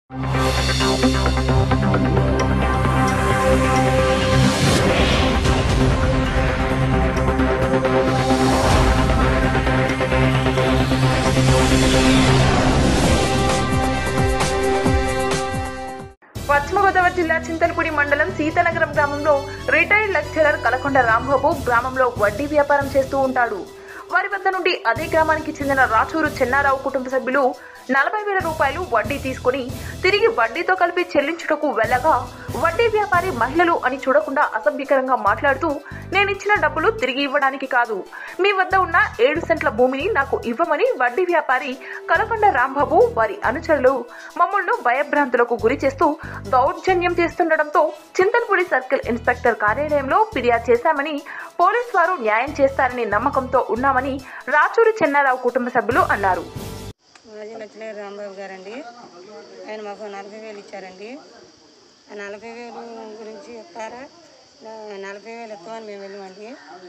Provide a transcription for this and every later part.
పశ్చిమ గోదావరి జిల్లా చింతలపూడి మండలం సీతానగరం గ్రామంలో రిటైర్డ్ లెక్చరర్ కలకొండ రాంబాబు గ్రామంలో వడ్డీ వ్యాపారం చేస్తూ ఉంటాడు వారి వద్ద నుండి అదే గ్రామానికి చెందిన రాచూరు చెన్నారావు కుటుంబ సభ్యులు నలభై వేల రూపాయలు వడ్డీ తీసుకుని తిరిగి వడ్డీతో కలిపి చెల్లించుటకు వెళ్ళగా వడ్డీ వ్యాపారి మహిళలు అని చూడకుండా అసభ్యకరంగా మాట్లాడుతూ నేను ఇచ్చిన డబ్బులు తిరిగి ఇవ్వడానికి కాదు మీ వద్ద ఉన్న ఏడు సెంట్ల భూమిని నాకు ఇవ్వమని వడ్డీ వ్యాపారి కలకొండ రాంబాబు వారి అనుచరులు మమ్మల్ని భయభ్రాంతులకు గురి చేస్తూ దౌర్జన్యం చేస్తుండటంతో చింతల్పూడి సర్కిల్ ఇన్స్పెక్టర్ కార్యాలయంలో ఫిర్యాదు చేశామని పోలీస్ వారు న్యాయం చేస్తారని నమ్మకంతో ఉన్నామని రాచూరి చెన్నారావు కుటుంబ సభ్యులు అన్నారు మాజీ లక్ష్మీ రాంబాబు గారండి ఆయన మాకు నలభై వేలు ఇచ్చారండి ఆ నలభై వేలు గురించి చెప్తారా నా- నలభై వేలు ఇస్తామని మేము వెళ్ళామండి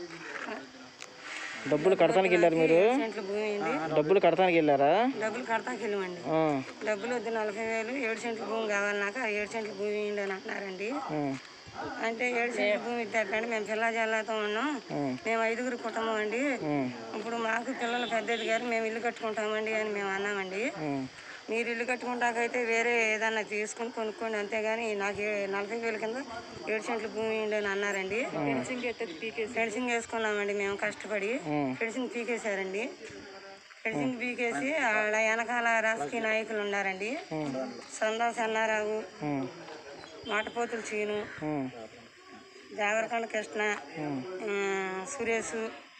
డబ్బులు కడతానికి వెళ్ళారు మీరు సెంట్లు భూమి అండి డబ్బులు కడతానికి వెళ్ళారా డబ్బులు కడతాకి వెళ్ళామండి ఆ, డబ్బులు వద్దు నలభై వేలు ఏడు సెంట్ల భూమి కావాలన్నాక ఆ ఏడు సెంట్ల భూమి ఇవ్వండి అని అంటున్నారండి ఆ, అంటే ఏడు సెంట్ల భూమి ఇద్దారండి మేము పిల్ల జల్లాతో ఉన్నాం మేము ఐదుగురు కుటుంబం అండి ఇప్పుడు మాకు పిల్లలు పెద్ద ఎదిగారు మేము ఇల్లు కట్టుకుంటామండి అని మేము అన్నామండి ఆ. మీరు ఇల్లు కట్టుకుంటాకైతే వేరే ఏదన్నా తీసుకుని కొనుక్కోండి అంతేగాని నాకు ఏ- నలభై వేల కింద ఏడు సెంట్ల భూమి ఇవ్వండి అని అన్నారండి ఫెన్సింగ్ వేసుకున్నామండి మేము కష్టపడి ఫెన్సింగ్ పీకేశారండి ఫెన్సింగ్ పీకేసి ఆడ వెనకాల రాజకీయ నాయకులు ఉన్నారండి సందా సన్నారావు మాటపోతులు చీను ఆ, దేవరకొండ కృష్ణ ఆ, సురేష్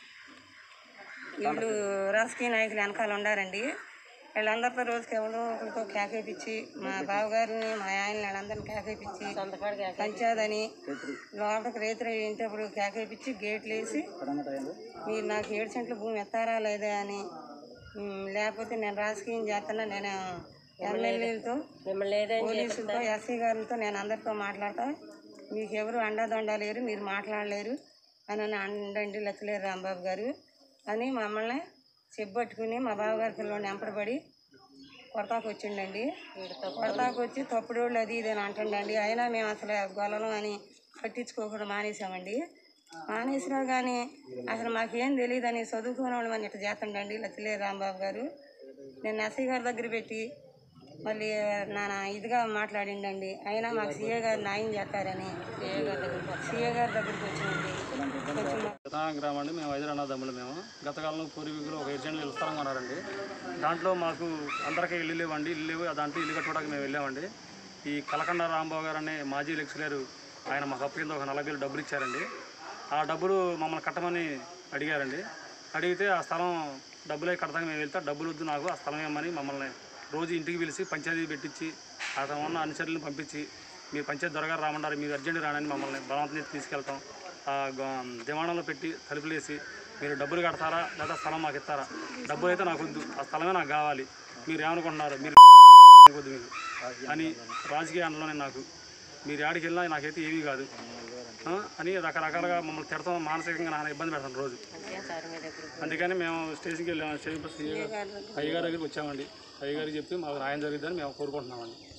వీళ్ళు రాజకీయ నాయకులు వెనకాల ఉండారండి వీళ్ళందరితో రోజుకి ఎవరో ఒకరితో కేకేపించి మా బావగారిని మా ఆయన వీళ్ళందరిని కేకేపించి పంచాదని లోపలికి రైతులు ఇంటప్పుడు కేకేపించి గేట్లు వేసి మీరు నాకు ఏడు సెంట్ల భూమి ఎత్తారా లేదా అని ఉమ్, లేకపోతే నేను రాజకీయం చేస్తున్నా నేను ఎమ్మెల్యేలతో పోలీసులతో ఎస్సీ గారితో నేను అందరితో మాట్లాడతా మీకు ఎవరు అండదండ లేరు మీరు మాట్లాడలేరు అని అని అండండి లచ్చలేరు రాంబాబు గారు అని మమ్మల్ని చెబ్బట్టుకుని మా బావగారి పిల్లల్ని వెంపడబడి కొడతాకు వచ్చిండండి కొడతాకు వచ్చి తప్పుడోళ్ళు అది ఇది అని అంటుండండి అయినా మేము అసలు గొల్లలం అని పట్టించుకోకుండా మానేసామండి మానేసినా కానీ అసలు మాకేం తెలియదని చదువుకునే వాళ్ళు మన ఇట్లా చేస్తుండండి లచ్చలేరు రాంబాబు గారు నేను ఎస్ఐ గారి దగ్గర పెట్టి మళ్ళీ నా ఇదిగా మాట్లాడిండండి అయినా మాకు సీఏ గారు న్యాయం చేస్తారని సీఏ గారి దగ్గర సీఏ గారి దగ్గరికి వచ్చిందండి కొంచెం మా- ప్రధాన గ్రామం అండి మేము ఐదు అన్నదమ్ములు మేము గత కాలంలో పూర్వీకులు ఒక ఏడు ఇల్లు స్థలం కొన్నారండి దాంట్లో మాకు అందరికీ ఇల్లు లేవండి ఇల్లు లేవు దాంట్లో ఇల్లు కట్టుకోవడానికి మేము వెళ్ళామండి ఈ కలకండ రాంబాబు గారు అనే మాజీ లెక్చరర్ ఆయన మాకు అప్పు కింద ఒక నలభై వేలు డబ్బులు ఇచ్చారండి ఆ డబ్బులు మమ్మల్ని కట్టమని అడిగారండి అడిగితే ఆ స్థలం డబ్బులే కడతానికి మేము వెళ్తే డబ్బులు వద్దు నాకు ఆ స్థలం ఇవ్వమని మమ్మల్ని రోజు ఇంటికి పిలిచి పంచాయతీ పెట్టించి అతను ఉన్న అనుచరులను పంపించి మీరు పంచాయతీ దొరగారు రామన్నారు మీరు అర్జెంట్ రానని మమ్మల్ని బలవంతం చేసి తీసుకెళ్తాం ఆ గ- దివాణంలో పెట్టి తలుపులేసి మీరు డబ్బులు కడతారా లేదా స్థలం మాకు ఇస్తారా డబ్బులు అయితే నాకు వద్దు ఆ స్థలమే నాకు కావాలి మీరు ఏమనుకుంటున్నారు మీరు వద్దు మీరు అని రాజకీయ అండలోనే నాకు మీరు ఆడికి వెళ్ళినా నాకైతే ఏమీ కాదు ఆ, అని రకరకాలుగా మమ్మల్ని తిడతాం మానసికంగా నాన్న ఇబ్బంది పెడతాను రోజు అందుకని మేము స్టేషన్కి వెళ్ళాము స్టేషన్ అయ్యగారి దగ్గరికి వచ్చామండి అయ్యగారికి చెప్పి మాకు న్యాయం జరిగిద్దని మేము కోరుకుంటున్నామండి